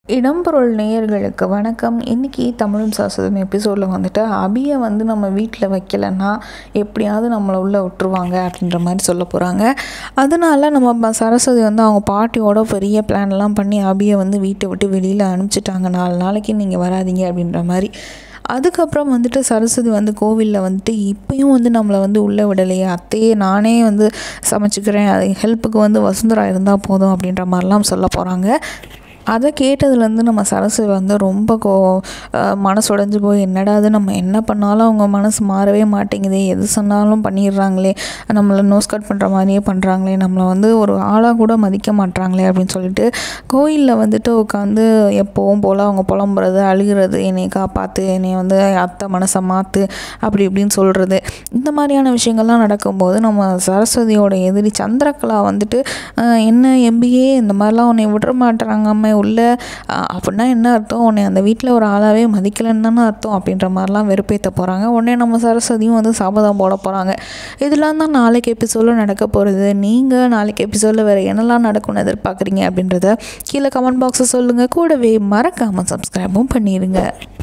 இடம்பொருள் நேயர்களுக்கு வணக்கம் இன்றைக்கி தமிழும் சாஸ்திரம் எபிசோடில் வந்துட்டு அபியை வந்து நம்ம வீட்டில் வைக்கலைன்னா எப்படியாவது நம்மளை உள்ளே விட்டுருவாங்க அப்படின்ற மாதிரி சொல்ல போகிறாங்க அதனால நம்ம ப- சரஸ்வதி வந்து அவங்க பாட்டியோட பெரிய பிளான்லாம் பண்ணி அபியை வந்து வீட்டை விட்டு வெளியில் அனுப்பிச்சிட்டாங்க நாலு நாளைக்கு நீங்கள் வராதீங்க அப்படின்ற மாதிரி அதுக்கப்புறம் வந்துட்டு சரஸ்வதி வந்து கோவிலில் வந்துட்டு இப்பயும் வந்து நம்மளை வந்து உள்ளே விடலையே அத்தையே நானே வந்து சமைச்சிக்கிறேன் அது ஹெல்ப்புக்கு வந்து வசுந்தரா இருந்தால் போதும் அப்படின்ற மாதிரிலாம் சொல்ல போகிறாங்க அதை கேட்டதுலேருந்து நம்ம சரஸ்வதி வந்து ரொம்ப கோ அஹ் மனசுடைஞ்சு போய் என்னடா அது நம்ம என்ன பண்ணாலும் அவங்க மனசு மாறவே மாட்டேங்குதே எது சொன்னாலும் பண்ணிடுறாங்களே நம்மளை நோஸ் கட் பண்ணுற மாதிரியே பண்ணுறாங்களே நம்மளை வந்து ஒரு ஆளாக கூட மதிக்க மாட்றாங்களே அப்படின்னு சொல்லிட்டு கோயிலில் வந்துட்டு உட்காந்து எப்போவும் போல் அவங்க புலம்புறது அழுகிறது என்னை காப்பாற்று என்னை வந்து அத்தை மனசை மாற்று அப்படி இப்படின்னு சொல்கிறது இந்த மாதிரியான விஷயங்கள்லாம் நடக்கும்போது நம்ம சரஸ்வதியோட எதிரி சந்திரகலா வந்துட்டு அஹ், என்ன எம்பிஏ இந்த மாதிரிலாம் உன்னை விட மாட்டுறாங்கம்மே உள்ள அஹ், அப்படின்னா என்ன அர்த்தம் உன்னை அந்த வீட்டில் ஒரு ஆளாகவே மதிக்கலைன்னு தானே அர்த்தம் அப்படின்ற மாதிரிலாம் வெறுப்பேற்ற போகிறாங்க உடனே நம்ம சரஸ்வதியும் வந்து சாபதம் போட போகிறாங்க இதெல்லாம் தான் நாளைக்கு எபிசோடில் நடக்க போகிறது நீங்கள் நாளைக்கு எபிசோடில் வேறு என்னெல்லாம் நடக்கும்னு எதிர்பார்க்குறீங்க அப்படின்றத கீழே கமெண்ட் பாக்ஸை சொல்லுங்கள் கூடவே மறக்காமல் சப்ஸ்கிரைபும் பண்ணிடுங்க